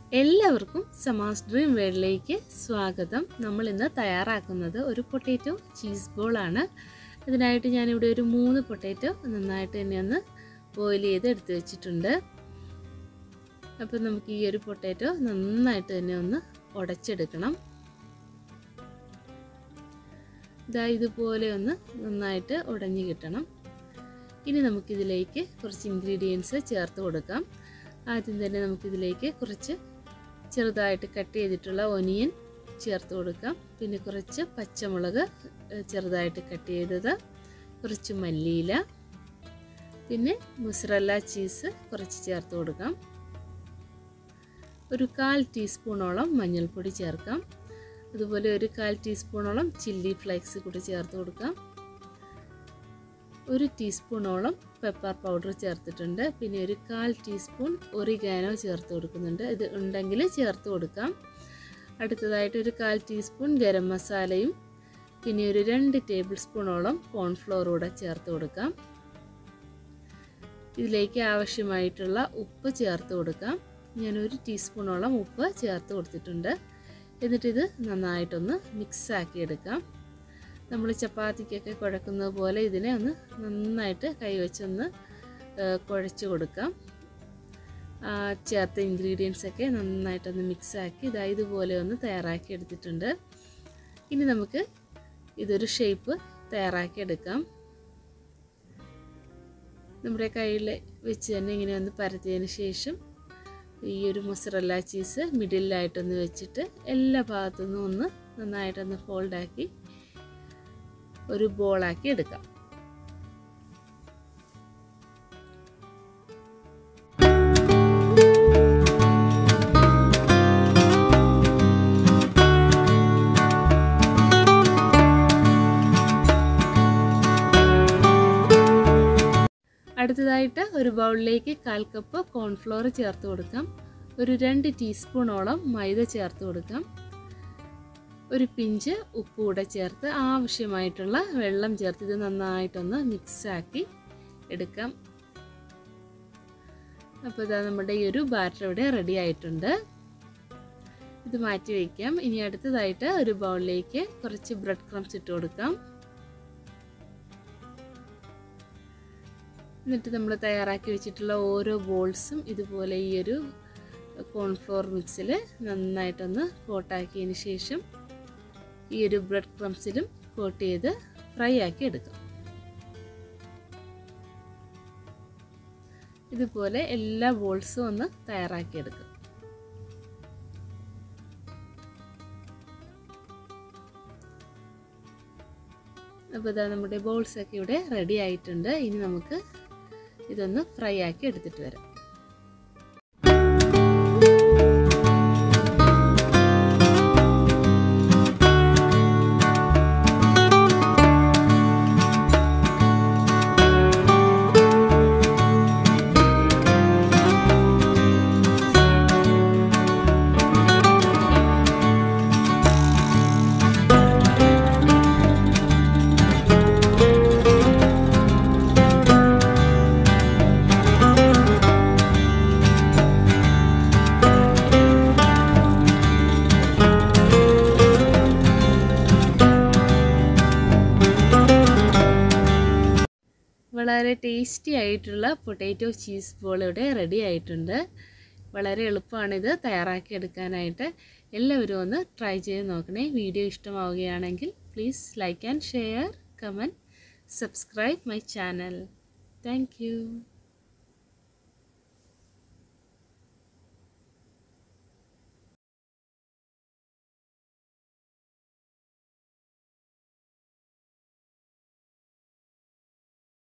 എല്ലാവർക്കും സമാസ് ഡ്രീം വേൾഡിലേക്ക് സ്വാഗതം നമ്മൾ ഇന്ന് തയ്യാറാക്കുന്നത് ഒരു പൊട്ടാറ്റോ ചീസ് ബോളാണ് അതിനായിട്ട് ഞാനിവിടെ ഒരു മൂന്ന് പൊട്ടാറ്റോ നന്നായിട്ട് തന്നെ ഒന്ന് ബോയിൽ ചെയ്ത് എടുത്തു വെച്ചിട്ടുണ്ട് അപ്പോൾ നമുക്ക് ഈ ഒരു പൊട്ടാറ്റോ നന്നായിട്ട് തന്നെ ഒന്ന് ഉടച്ചെടുക്കണം ഇതാ ഇതുപോലെ ഒന്ന് നന്നായിട്ട് ഉടഞ്ഞു കിട്ടണം ഇനി നമുക്കിതിലേക്ക് കുറച്ച് ഇൻഗ്രീഡിയൻസ് ചേർത്ത് കൊടുക്കാം ആദ്യം തന്നെ നമുക്കിതിലേക്ക് കുറച്ച് ചെറുതായിട്ട് കട്ട് ചെയ്തിട്ടുള്ള ഒനിയൻ ചേർത്ത് കൊടുക്കാം പിന്നെ കുറച്ച് പച്ചമുളക് ചെറുതായിട്ട് കട്ട് ചെയ്തത് കുറച്ച് മല്ലിയില പിന്നെ മുസറല്ല ചീസ് കുറച്ച് ചേർത്ത് കൊടുക്കാം ഒരു കാൽ ടീസ്പൂണോളം മഞ്ഞൾപ്പൊടി ചേർക്കാം അതുപോലെ ഒരു കാൽ ടീസ്പൂണോളം ചില്ലി ഫ്ലേക്സ് കൂടി ചേർത്ത് കൊടുക്കാം ഒരു ടീസ്പൂണോളം പെപ്പർ പൗഡർ ചേർത്തിട്ടുണ്ട് പിന്നെ ഒരു കാൽ ടീസ്പൂൺ ഒറിഗാനോ ചേർത്ത് കൊടുക്കുന്നുണ്ട് ഇത് ഉണ്ടെങ്കിൽ ചേർത്ത് കൊടുക്കാം അടുത്തതായിട്ട് ഒരു കാൽ ടീസ്പൂൺ ഗരം മസാലയും പിന്നെ ഒരു രണ്ട് ടേബിൾ സ്പൂണോളം കോൺഫ്ലോർ കൂടെ ചേർത്ത് കൊടുക്കാം ഇതിലേക്ക് ആവശ്യമായിട്ടുള്ള ഉപ്പ് ചേർത്ത് കൊടുക്കാം ഞാൻ ഒരു ടീസ്പൂണോളം ഉപ്പ് ചേർത്ത് കൊടുത്തിട്ടുണ്ട് എന്നിട്ടിത് നന്നായിട്ടൊന്ന് മിക്സ് ആക്കി എടുക്കാം നമ്മൾ ചപ്പാത്തിക്കൊക്കെ കുഴക്കുന്നത് പോലെ ഇതിനെ ഒന്ന് നന്നായിട്ട് കൈവച്ചൊന്ന് കുഴച്ച് കൊടുക്കാം ചേർത്ത ഇൻഗ്രീഡിയൻസ് ഒക്കെ നന്നായിട്ടൊന്ന് മിക്സ് ആക്കി ഇതാ ഇതുപോലെ ഒന്ന് തയ്യാറാക്കി എടുത്തിട്ടുണ്ട് ഇനി നമുക്ക് ഇതൊരു ഷേപ്പ് തയ്യാറാക്കി എടുക്കാം നമ്മുടെ കയ്യിൽ വെച്ച് തന്നെ ഇങ്ങനെ ഒന്ന് പരത്തിയതിന് ശേഷം ഈ ഒരു മൊസറല്ല ചീസ് മിഡിലായിട്ടൊന്ന് വെച്ചിട്ട് എല്ലാ ഭാഗത്തു നിന്നും ഒന്ന് നന്നായിട്ടൊന്ന് ഫോൾഡാക്കി ഒരു ബോളാക്കി എടുക്കാം അടുത്തതായിട്ട് ഒരു ബൗളിലേക്ക് കാൽ കപ്പ് കോൺഫ്ലോർ ചേർത്ത് കൊടുക്കാം ഒരു രണ്ട് ടീസ്പൂണോളം മൈദ ചേർത്ത് കൊടുക്കാം ഒരു പിഞ്ച് ഉപ്പ് കൂടെ ചേർത്ത് ആവശ്യമായിട്ടുള്ള വെള്ളം ചേർത്ത് ഇത് നന്നായിട്ടൊന്ന് മിക്സാക്കി എടുക്കാം അപ്പോൾ ഇതാ നമ്മുടെ ഈ ഒരു ബാറ്റർ ഇവിടെ റെഡി ആയിട്ടുണ്ട് ഇത് മാറ്റി വയ്ക്കാം ഇനി അടുത്തതായിട്ട് ഒരു ബൗളിലേക്ക് കുറച്ച് ബ്രെഡ് ക്രംസ് ഇട്ട് കൊടുക്കാം എന്നിട്ട് നമ്മൾ തയ്യാറാക്കി വെച്ചിട്ടുള്ള ഓരോ ബോൾസും ഇതുപോലെ ഈ ഒരു കോൺഫ്ലോർ മിക്സിൽ നന്നായിട്ടൊന്ന് കോട്ടാക്കിയതിന് ശേഷം ഈ ഒരു ബ്രെഡ് ക്രംസിലും കോട്ട് ചെയ്ത് ഫ്രൈ ആക്കി എടുക്കാം ഇതുപോലെ എല്ലാ ബോൾസും ഒന്ന് തയ്യാറാക്കി എടുക്കും അപ്പോൾ ഇതാ നമ്മുടെ ബോൾസൊക്കെ ഇവിടെ റെഡി ആയിട്ടുണ്ട് ഇനി നമുക്ക് ഇതൊന്ന് ഫ്രൈ ആക്കി എടുത്തിട്ട് വരാം വളരെ ടേസ്റ്റി ആയിട്ടുള്ള പൊട്ടാറ്റോ ചീസ് ബോൾ ഇവിടെ റെഡി ആയിട്ടുണ്ട് വളരെ എളുപ്പമാണിത് തയ്യാറാക്കി എടുക്കാനായിട്ട് എല്ലാവരും ഒന്ന് ട്രൈ ചെയ്ത് നോക്കണേ വീഡിയോ ഇഷ്ടമാവുകയാണെങ്കിൽ please like and share comment subscribe my channel thank